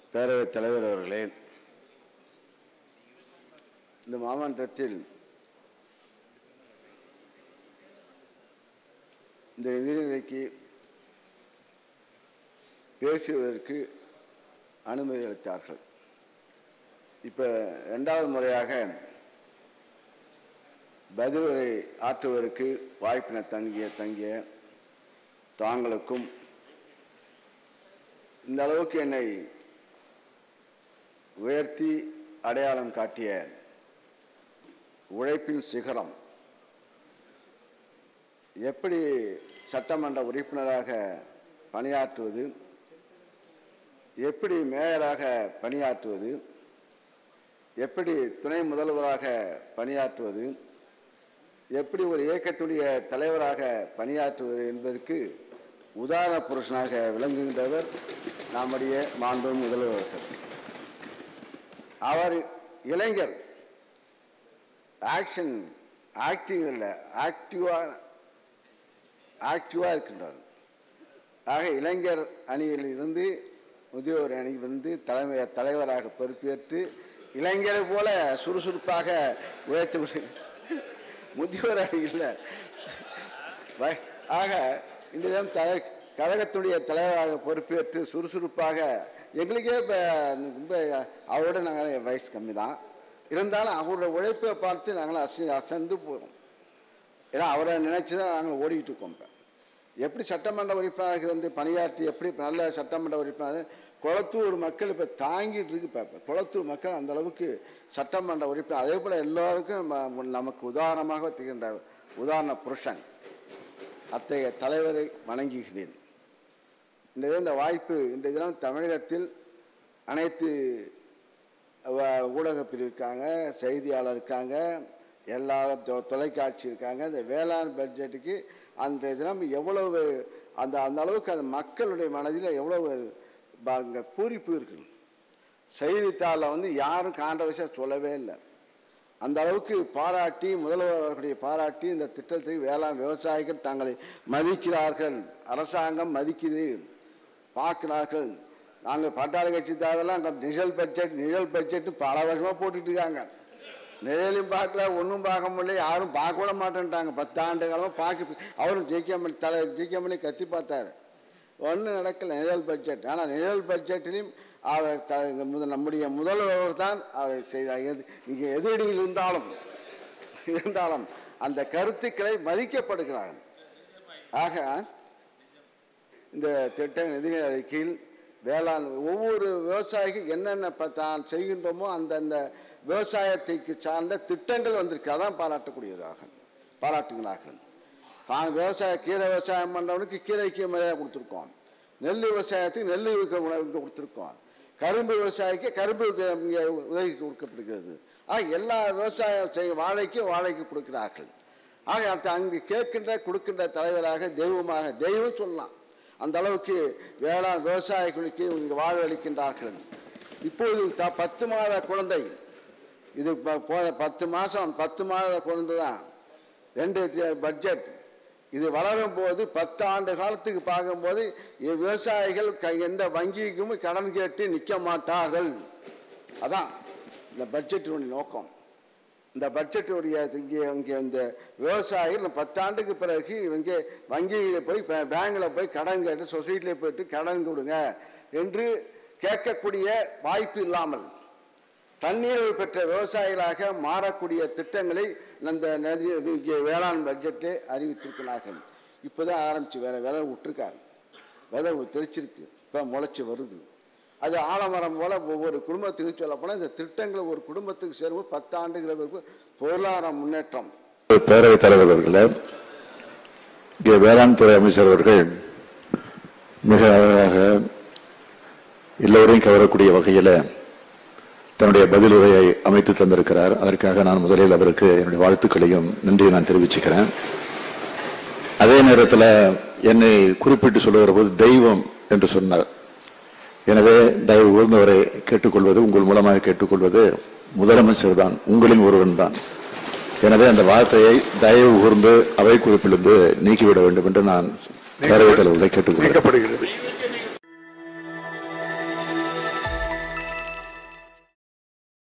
பேரவைத் தலைவர் அவர்களே இந்த மாமன்றத்தில் இந்த நிதிநிலைக்கு பேசுவதற்கு அனுமதி அளித்தார்கள் இப்போ ரெண்டாவது முறையாக பதிலுரை ஆற்றுவதற்கு வாய்ப்பின தங்கிய தங்கிய தாங்களுக்கும் இந்த அளவுக்கு என்னை உயர்த்தி அடையாளம் காட்டிய உழைப்பின் சிகரம் எப்படி சட்டமன்ற உறுப்பினராக பணியாற்றுவது எப்படி மேயராக பணியாற்றுவது எப்படி துணை முதல்வராக பணியாற்றுவது எப்படி ஒரு இயக்கத்துடைய தலைவராக பணியாற்றுவது என்பதற்கு உதாரண புருஷனாக விளங்குகின்றவர் நம்முடைய மாண்பு முதல்வர்கள் அவர் இளைஞர் ஆக்ஷன் ஆக்டிங் இல்லை ஆக்டிவாக ஆக்டிவாக இருக்கின்றார் ஆக இளைஞர் அணியில் இருந்து முதியோர் அணி வந்து தலைமை தலைவராக பொறுப்பேற்று இளைஞரை போல சுறுசுறுப்பாக உழைத்து விடு முதியோர் அணி இல்லை வ- ஆக இந்த தினம் தலை கழகத்துடைய தலைவராக பொறுப்பேற்று சுறுசுறுப்பாக எங்களுக்கே இப்போ ரொம்ப அவரோட நாங்கள் வயசு கம்மி தான் இருந்தாலும் அவரோட உழைப்பை பார்த்து நாங்கள் அசை அசந்து போகிறோம் ஏன்னா அவரை நினைச்சு தான் நாங்கள் ஓடிக்கிட்டு இருக்கோம் இப்போ எப்படி சட்டமன்ற உறுப்பினராக இருந்து பணியாற்றி எப்படி நல்ல சட்டமன்ற உறுப்பினர் குளத்தூர் மக்கள் இப்போ தாங்கிட்டு இருக்கு இப்போ இப்போ குளத்தூர் மக்கள் அந்த அளவுக்கு சட்டமன்ற உறுப்பினர் அதே போல் எல்லோருக்கும் நம்ம- நமக்கு உதாரணமாக திகழ்ந்த உதாரண புருஷன் அத்தகைய தலைவரை வணங்குகிறேன் இந்த தினம் இந்த வாய்ப்பு இந்த தினம் தமிழகத்தில் அனைத்து வ- ஊடகப் பிரிவு இருக்காங்க செய்தியாளர் இருக்காங்க எல்லாரும் தொ- தொலைக்காட்சி இருக்காங்க இந்த வேளாண் பட்ஜெட்டுக்கு அந்த தினம் எவ்வளவு அந்த அந்த அளவுக்கு அந்த மக்களுடைய மனதில் எவ்வளவு ப- அங்க பூரிப்பு இருக்கு செய்தித்தாளில் வந்து யாரும் கான்ட்ரவர்சியாக சொல்லவே இல்லை அந்த அளவுக்கு பாராட்டி முதல்வர் அவர்களுடைய பாராட்டி இந்த திட்டத்தை வேளாண் விவசாயிகள் தங்களை மதிக்கிறார்கள் அரசாங்கம் மதிக்குது பார்க்கிறார்கள் நாங்கள் பாட்டாளி கட்சி தேவையெல்லாம் அங்கே நிழல் பட்ஜெட் நிழல் பட்ஜெட் பல வருஷமாக போட்டுட்டு இருக்காங்க நிழலையும் பார்க்கல ஒன்றும் பார்க்க முடியல யாரும் பார்க்க கூட மாட்டேன்ட்டாங்க பத்து ஆண்டு காலமாக பார்க்க அவரும் ஜிகேமணி தலை ஜிகேமணி கத்தி பார்த்தாரு ஒன்றும் நடக்கல நிழல் பட்ஜெட் ஆனால் நிழல் பட்ஜெட்டிலையும் அவர் த இங்க முத- நம்முடைய முதல்வர் தான் அவர் செய்தார் எது இங்கே எதிரடியில் இருந்தாலும் இருந்தாலும் அந்த கருத்துக்களை மதிக்கப்படுகிறார்கள் ஆக இந்த திட்ட நிதிநிலை அறிக்கையில் வேளாண் ஒவ்வொரு விவசாயிக்கும் என்னென்ன ப- தான் செய்கின்றோமோ அந்தந்த விவசாயத்துக்கு சார்ந்த திட்டங்கள் வந்திருக்கு அதான் பாராட்டக்கூடியதாக பாராட்டுகிறார்கள் தான் விவசாய கீரை விவசாயம் பண்ணுறவனுக்கு கீரைக்கு மரியாதை கொடுத்துருக்கோம் நெல் விவசாயத்துக்கு நெல் விக்க உணவு கொடுத்துருக்கோம் கரும்பு விவசாயிக்கு கரும்பு க- இங்கே உதவி கொடுக்கப்படுகிறது ஆக எல்லா விவசாயம் செய்ய வாழைக்கு வாழைக்கு கொடுக்கிறார்கள் ஆக அந்த அங்கு கேட்கின்ற கொடுக்கின்ற தலைவராக தெய்வமாக தெய்வம் சொல்லலாம் அந்த அளவுக்கு வேளாண் விவசாயிகளுக்கு இங்கு வாழ்வளிக்கின்றார்கள் இப்போது த பத்து மாத குழந்தை இது ப- போன பத்து மாதம் பத்து மாத குழந்தை தான் ரெண்டு தி- பட்ஜெட் இது வளரும் போது பத்து ஆண்டு காலத்துக்கு பார்க்கும்போது இ- விவசாயிகள் க- எந்த வங்கிக்கும் கடன் கேட்டு நிற்க மாட்டார்கள் அதான் இந்த பட்ஜெட்டினுடைய நோக்கம் இந்த பட்ஜெட்டுடைய இங்கே இங்கே இந்த விவசாயிகள் இந்த பத்தாண்டுக்கு பிறகு இவங்க வங்கியில் போய் பே- பேங்க்ல போய் கடன் கேட்டு சொசைட்டியில் போயிட்டு கடன் கொடுங்க என்று கேட்கக்கூடிய வாய்ப்பு இல்லாமல் தண்ணீரை பெற்ற விவசாயிகளாக மாறக்கூடிய திட்டங்களை இந்த நதி இங்கே வேளாண் பட்ஜெட்டில் அறிவித்திருக்கிறார்கள் இப்போதான் ஆரம்பிச்சு வேற விதை விட்டுருக்காரு விதை தெளிச்சிருக்கு இப்போ முளைச்சி வருது அது ஆலமரம் போல ஒவ்வொரு குடும்பத்துக்கும் சொல்ல போனால் இந்த திட்டங்கள் ஒரு குடும்பத்துக்கு சேரும்போது பத்து ஆண்டுகளுக்கு பொருளாதார முன்னேற்றம் பேரவைத் தலைவர் அவர்களே இங்கே வேளாண் துறை அமைச்சர் அவர்கள் மிக அழகாக எல்லோரையும் கவரக்கூடிய வகையில் தன்னுடைய பதிலுரையை அமைத்து தந்திருக்கிறார் அதற்காக நான் முதலில் அவருக்கு என்னுடைய வாழ்த்துக்களையும் நன்றியை நான் தெரிவிச்சுக்கிறேன் அதே நேரத்தில் என்னை குறிப்பிட்டு சொல்லுகிற போது தெய்வம் என்று சொன்னார் எனவே தயவு கூர்ந்தவரை கேட்டுக்கொள்வது உங்கள் மூலமாக கேட்டுக்கொள்வது முதலமைச்சர் தான் உங்களின் ஒருவன் தான் எனவே அந்த வார்த்தையை தயவு கூர்ந்து அவை குறிப்பிலிருந்து நீக்கிவிட வேண்டும் என்று நான் பேரவைத் தலைவர்களை கேட்டுக்கொள்கிறேன் நீக்கப்படுகிறது